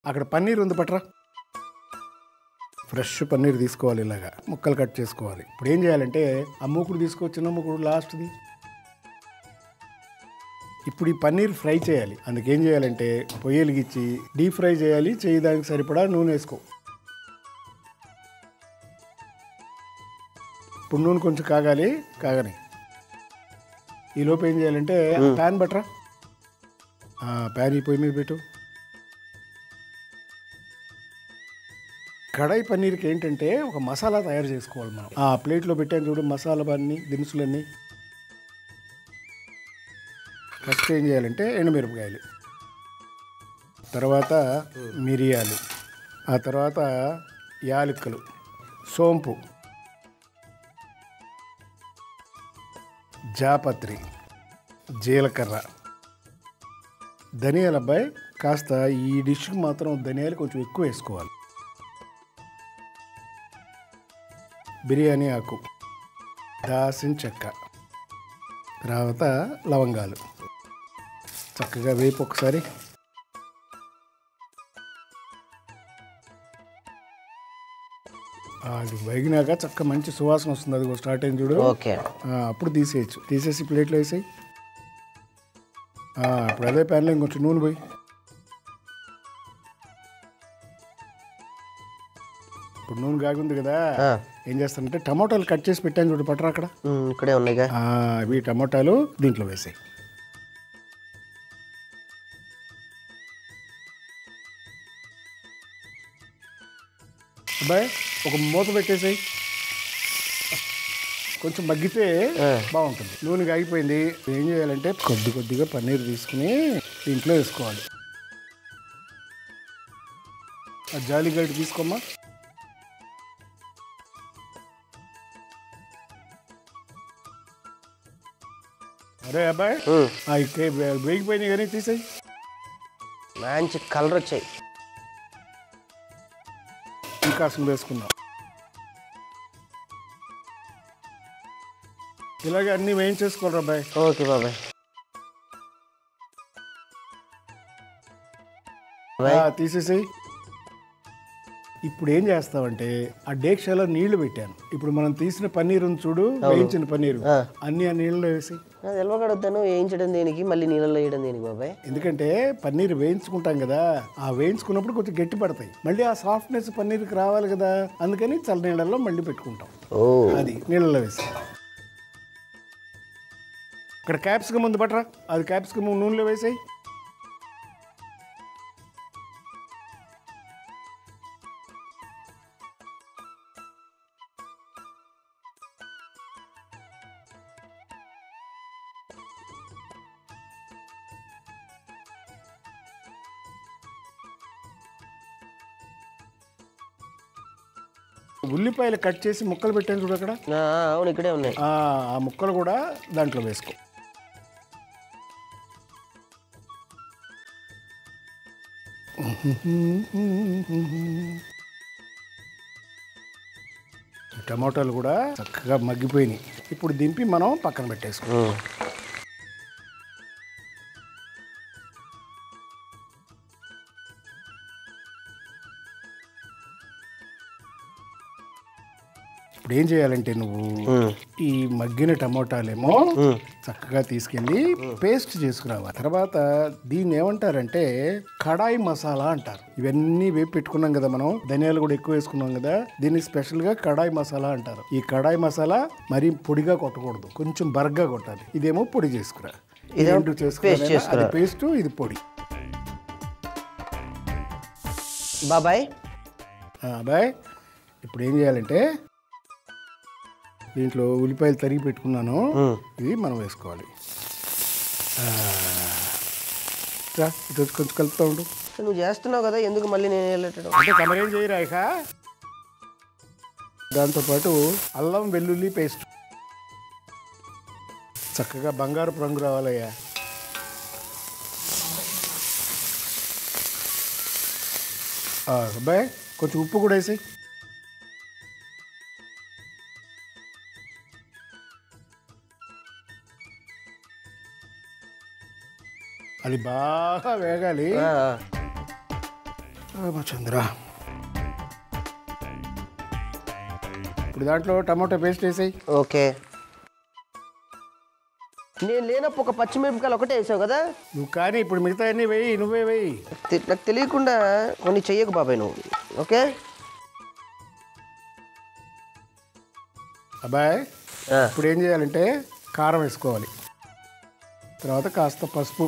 అక్కడ పన్నీర్ ఉంది పట్రా ఫ్రెష్ పన్నీర్ తీసుకోవాలి ఇలాగా ముక్కలు కట్ చేసుకోవాలి ఇప్పుడు ఏం చేయాలంటే ఆ మూకుడు తీసుకొచ్చిన మూకుడు లాస్ట్ది ఇప్పుడు ఈ పన్నీర్ ఫ్రై చేయాలి అందుకేం చేయాలంటే పొయ్యి వెలిగించి డీప్ ఫ్రై చేయాలి చేయి దానికి సరిపడా నూనె వేసుకో ఇప్పుడు నూనె కొంచెం కాగాలి కాగని ఈ లోపు ఏం చేయాలంటే ప్యాన్ బట్రా ప్యాన్ ఈ పొయ్యి మీద పెట్టు కడాయి పన్నీర్కి ఏంటంటే ఒక మసాలా తయారు చేసుకోవాలి మనం ఆ ప్లేట్లో పెట్టాను చూడు మసాలా అన్ని దినుసులన్నీ ఫస్ట్ ఏం చేయాలంటే ఎండుమిరపకాయలు తర్వాత మిరియాలు ఆ తర్వాత యాలకులు సోంపు జాపత్రి జీలకర్ర ధనియాల అబ్బాయి కాస్త ఈ డిష్కి మాత్రం ధనియాలు కొంచెం ఎక్కువ వేసుకోవాలి బిర్యానీ ఆకు దాసిన చెక్క తర్వాత లవంగాలు చక్కగా వేపు ఒకసారి అది వేగినాక చక్క మంచి సువాసన వస్తుంది అది స్టార్ట్ అయింది చూడు ఓకే ఆ, అప్పుడు తీసేయచ్చు తీసేసి ప్లేట్లో వేసేయి ఆ, ఇప్పుడు అదే ప్యాన్లో ఇంకొంచెం నూనె పోయి ఇప్పుడు నూనె కాగుంది కదా ఆ, ఏం చేస్తానంటే టమాటాలు కట్ చేసి పెట్టాను చూడు పట్టరా అక్కడ ఉమ్, ఇక్కడే ఉన్నాయిగా ఆ, ఇవి టమాటాలు దీంట్లో వేసాయి అబ్బాయి ఒక మూత పెట్టేసాయి కొంచెం మగ్గితే బాగుంటుంది నూనె కాగిపోయింది ఏం చేయాలంటే కొద్ది కొద్దిగా పన్నీర్ తీసుకుని దీంట్లో వేసుకోవాలి ఆ జాలి గడ్డి తీసుకోమ్మా అరే అబ్బాయి ఉమ్, ఆ, ఇక వేగిపోయినాయి కానీ తీసేయి మంచి కలర్ వచ్చాయి ఇంకా అసలు వేసుకుందాం ఇలాగే అన్నీ వేయించేసుకోవాలి అబ్బాయి ఓకే బాబాయ్ ఆ, తీసేసేయి ఇప్పుడు ఏం చేస్తామంటే ఆ డేక్షాలో నీళ్లు పెట్టాను ఇప్పుడు మనం తీసిన పన్నీర్ ఉంది చూడు వేయించిన పన్నీరు ఆ. అన్ని ఆ నీళ్ళలో వేసి అది ఎలవగడుగుతాను వేయించడం దేనికి మళ్ళీ నీళ్ళలో వేయడం దేనికి బాబాయ్ ఎందుకంటే పన్నీర్ వేయించుకుంటాం కదా ఆ వేయించుకున్నప్పుడు కొంచెం గట్టి పడతాయి మళ్ళీ ఆ సాఫ్ట్నెస్ పన్నీర్కి రావాలి కదా అందుకని చల్ల నీళ్ళల్లో మళ్ళీ పెట్టుకుంటాం ఓ అది నీళ్ళలో వేసి ఇక్కడ క్యాప్సికమ్ ఉంది బట్రా అది క్యాప్సికమ్ నూనెలో వేసాయి ఉల్లిపాయలు కట్ చేసి ముక్కలు పెట్టాను చూడు అక్కడ ఆ, అవును ఇక్కడే ఉన్నాయి ఆ ఆ ముక్కలు కూడా దాంట్లో వేసుకో టమాటాలు కూడా చక్కగా మగ్గిపోయినాయి ఇప్పుడు దింపి మనం పక్కన పెట్టేసుకో ఉమ్, ఇప్పుడు ఏం చేయాలంటే నువ్వు ఉమ్, ఈ మగ్గిన టమోటాలేమో ఉమ్. చక్కగా తీసుకెళ్ళి పేస్ట్ చేసుకురావాలి తర్వాత దీన్ని ఏమంటారంటే కడాయి మసాలా అంటారు ఇవన్నీ వేపు పెట్టుకున్నాం కదా మనం ధనియాలు కూడా ఎక్కువ వేసుకున్నాం కదా దీన్ని స్పెషల్ గా కడాయి మసాలా అంటారు ఈ కడాయి మసాలా మరీ పొడిగా కొట్టకూడదు కొంచెం బరగ్గా కొట్టాలి ఇదేమో పొడి చేసుకురా ఈ ఇదేమో రెండు paste చేసుకురా చేసుకురా. అది పేస్ట్ ఇది పొడి బాబాయ్ ఆ, బాయ్ ఇప్పుడు ఏం చేయాలంటే దీంట్లో ఉల్లిపాయలు తరిగి పెట్టుకున్నాను ఉమ్, ఇది మనం వేసుకోవాలి ఆ, రా, ఇటు వచ్చి కొంచెం కలుపుతూ ఉండు నువ్వు చేస్తున్నావు కదా ఎందుకు మళ్ళీ నేను వెళ్ళటం అంటే తమరేం చేయరా ఇక దాంతోపాటు అల్లం వెల్లుల్లి పేస్ట్ చక్కగా బంగారపు రంగు రావాలయ్యా ఆ, అబ్బాయి కొంచెం ఉప్పు కూడా వేసి అది బాగా వేగాలి ఆ, రామచంద్ర ఇప్పుడు దాంట్లో టమాటో పేస్ట్ వేసాయి ఓకే నేను లేనప్పుడు ఒక పచ్చిమిరపకాయలు ఒకటే వేసావు కదా నువ్వు కానీ ఇప్పుడు మిగతా అన్నీ వేయి నువ్వే వేయి తె- నాకు తెలియకుండా కొన్ని చెయ్యకు బాబాయ్ నువ్వు ఓకే అబ్బాయ్ ఆ, ఇప్పుడు ఏం చేయాలంటే కారం వేసుకోవాలి తర్వాత కాస్త పసుపు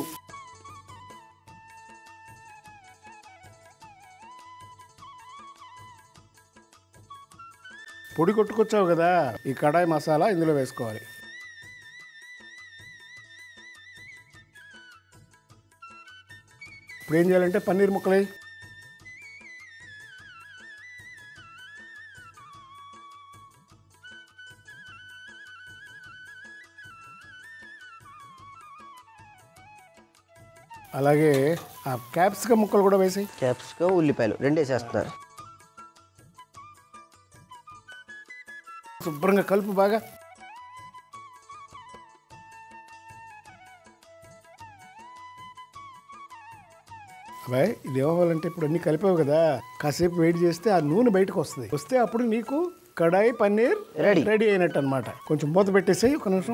పొడి కొట్టుకొచ్చావు కదా ఈ కడాయి మసాలా ఇందులో వేసుకోవాలి ఇప్పుడు ఏం చేయాలంటే పన్నీర్ ముక్కలై అలాగే ఆ క్యాప్సికమ్ ముక్కలు కూడా వేసి క్యాప్సికం ఉల్లిపాయలు రెండు వేసేస్తున్నారు శుభ్రంగా కలుపు బాగా అబ్బాయి ఇది ఏమవ్వాలంటే ఇప్పుడు అన్ని కలిపావు కదా కాసేపు వెయిట్ చేస్తే ఆ నూనె బయటకు వస్తుంది వస్తే అప్పుడు నీకు కడాయి పన్నీర్ Ready. రెడీ అయినట్టు అనమాట కొంచెం మూత పెట్టేసేయి ఒక నిమిషం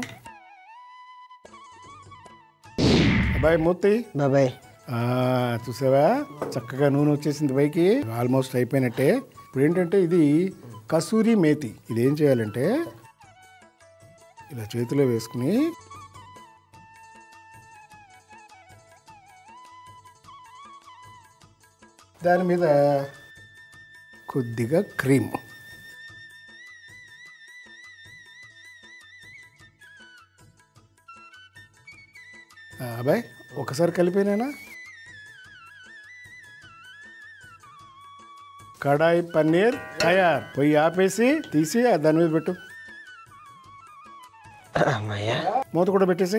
అబ్బాయి మూర్తి బాబాయ్ ఆ, చూసావా చక్కగా నూనె వచ్చేసింది పైకి ఆల్మోస్ట్ అయిపోయినట్టే ఇప్పుడు ఏంటంటే ఇది కసూరి మేతి ఇది ఏం చేయాలంటే ఇలా చేతిలో వేసుకుని దాని మీద కొద్దిగా క్రీమ్ ఆ, అబ్బాయి ఒకసారి కలిపినానా కడాయి పన్నీర్ తయార్ పొయ్యి ఆపేసి తీసి ఆ దాని మీద పెట్టు అమ్మయ్యా మూత కూడా పెట్టేసి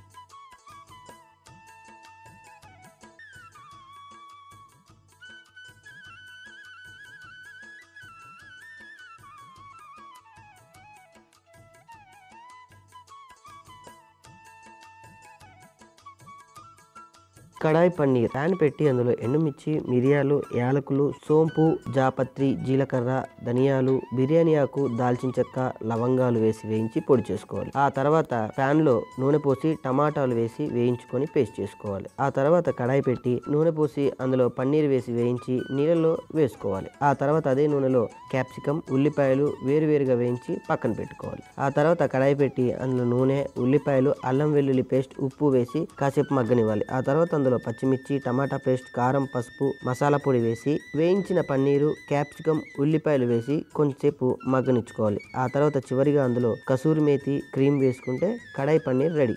కడాయి పన్నీర్ ప్యాన్ పెట్టి అందులో ఎండుమిర్చి మిరియాలు యాలకులు సోంపు జాపత్రి జీలకర్ర ధనియాలు బిర్యానీ ఆకు దాల్చిన చెక్క లవంగాలు వేసి వేయించి పొడి చేసుకోవాలి ఆ తర్వాత ప్యాన్ లో నూనె పోసి టమాటాలు వేసి వేయించుకొని పేస్ట్ చేసుకోవాలి ఆ తర్వాత కడాయి పెట్టి నూనె పోసి అందులో పన్నీర్ వేసి వేయించి నీళ్ళలో వేసుకోవాలి ఆ తర్వాత అదే నూనెలో క్యాప్సికం ఉల్లిపాయలు వేరువేరుగా వేయించి పక్కన పెట్టుకోవాలి ఆ తర్వాత కడాయి పెట్టి అందులో నూనె ఉల్లిపాయలు అల్లం వెల్లుల్లి పేస్ట్ ఉప్పు వేసి కాసేపు మగ్గనివ్వాలి ఆ తర్వాత అందులో పచ్చిమిర్చి టమాటా పేస్ట్ కారం పసుపు మసాలా పొడి వేసి వేయించిన పన్నీరు క్యాప్సికం ఉల్లిపాయలు వేసి కొంచెంసేపు మగ్గనిచ్చుకోవాలి ఆ తర్వాత చివరిగా అందులో కసూరి మేతి క్రీమ్ వేసుకుంటే కడాయి పన్నీర్ రెడీ